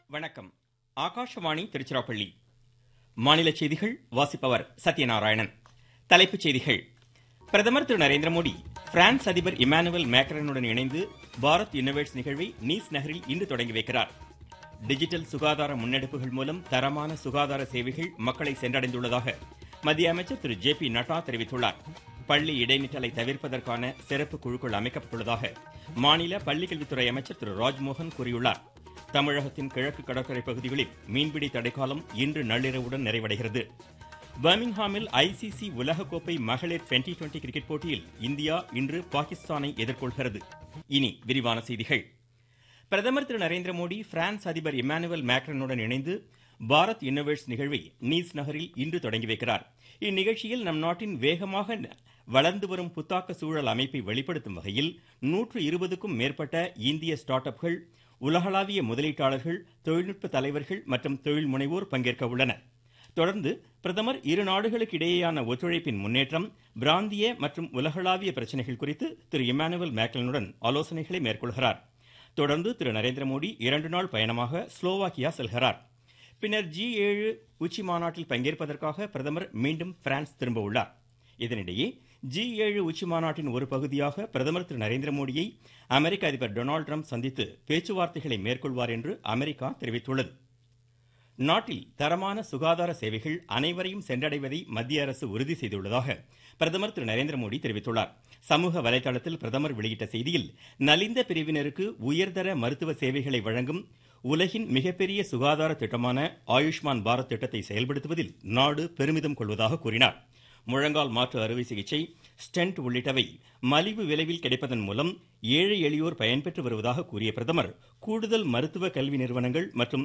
வணக்கம் ஆகாஷவாணி திருச்சிராப்பள்ளி மாநில செய்திகள் வாசிப்பவர் சத்யநாராயணன் தலைப்புச் செய்திகள் பிரதமர் திரு நரேந்திர மோடி பிரான்ஸ் அதிபர் இமானுவேல் மேக்ரனுடன் இணைந்து பாரத் இன்னோவேட்ஸ் நிகழ்வை நீஸ் நகரில் இன்று தொடங்கி வைக்கிறார் டிஜிட்டல் சுகாதார முன்னெடுப்புகள் மூலம் தரமான சுகாதார சேவைகள் மக்களை சென்றடைந்துள்ளதாக மத்திய அமைச்சர் திரு ஜே பி நட்டா தெரிவித்துள்ளார் பள்ளி இடைநிற்றலை தவிர்ப்பதற்கான சிறப்பு குழுக்கள் அமைக்கப்பட்டுள்ளதாக மாநில பள்ளிக்கல்வித்துறை அமைச்சர் திரு ராஜ்மோகன் கூறியுள்ளார் தமிழகத்தின் கிழக்கு கடற்கரை பகுதிகளில் மீன்பிடி தடைக்காலம் இன்று நள்ளிரவுடன் நிறைவடைகிறது பர்மிங்ஹாமில் ஐசிசி உலகக்கோப்பை மகளிர் டுவெண்டி டுவெண்டி கிரிக்கெட் போட்டியில் இந்தியா இன்று பாகிஸ்தானை எதிர்கொள்கிறது இனி விரிவான செய்திகள் பிரதமர் திரு நரேந்திர மோடி பிரான்ஸ் அதிபர் இமானுவேல் மேக்ரனுடன் இணைந்து பாரத் இன்னோவேட்ஸ் நிகழ்வை நீஸ் நகரில் இன்று தொடங்கி வைக்கிறார் இந்நிகழ்ச்சியில் நம் நாட்டின் வேகமாக வளர்ந்து வரும் புத்தாக்க சூழல் அமைப்பை வெளிப்படுத்தும் வகையில் நூற்று இருபதுக்கும் மேற்பட்ட இந்திய ஸ்டார்ட் அப்கள் உலகளாவிய முதலீட்டாளர்கள் தொழில்நுட்ப தலைவர்கள் மற்றும் தொழில் முனைவோர் பங்கேற்க உள்ளனர் தொடர்ந்து பிரதமர் இரு நாடுகளுக்கு இடையேயான ஒத்துழைப்பின் முன்னேற்றம் பிராந்திய மற்றும் உலகளாவிய பிரச்சனைகள் குறித்து திரு இமானுவேல் மேக்லனுடன் ஆலோசனைகளை மேற்கொள்கிறார் தொடர்ந்து திரு நரேந்திர மோடி இரண்டு நாள் பயணமாக ஸ்லோவாக்கியா செல்கிறார் பின்னர் ஜி ஏழு உச்சி மாநாட்டில் பங்கேற்பதற்காக பிரதமர் மீண்டும் பிரான்ஸ் திரும்ப உள்ளார் இதனிடையே ஜி ஏழு உச்சி மாநாட்டின் ஒரு பகுதியாக பிரதமர் திரு நரேந்திர மோடியை அமெரிக்க அதிபர் டொனால்டு ட்ரம்ப் சந்தித்து பேச்சுவார்த்தைகளை மேற்கொள்வார் என்று அமெரிக்கா தெரிவித்துள்ளது நாட்டில் தரமான சுகாதார சேவைகள் அனைவரையும் சென்றடைவதை மத்திய அரசு உறுதி செய்துள்ளதாக பிரதமர் திரு நரேந்திர மோடி தெரிவித்துள்ளார் சமூக வலைதளத்தில் பிரதமர் வெளியிட்ட செய்தியில் நலிந்த பிரிவினருக்கு உயர்தர மருத்துவ சேவைகளை வழங்கும் உலகின் மிகப்பெரிய சுகாதார திட்டமான ஆயுஷ்மான் பாரத் திட்டத்தை செயல்படுத்துவதில் நாடு பெருமிதம் கொள்வதாக கூறினார் முழங்கால் மாற்று அறுவை சிகிச்சை ஸ்டென்ட் உள்ளிட்டவை மலிவு விலைவில் கிடைப்பதன் மூலம் ஏழை எளியோர் பயன்பெற்று வருவதாக கூறிய பிரதமர் கூடுதல் மருத்துவ கல்வி நிறுவனங்கள் மற்றும்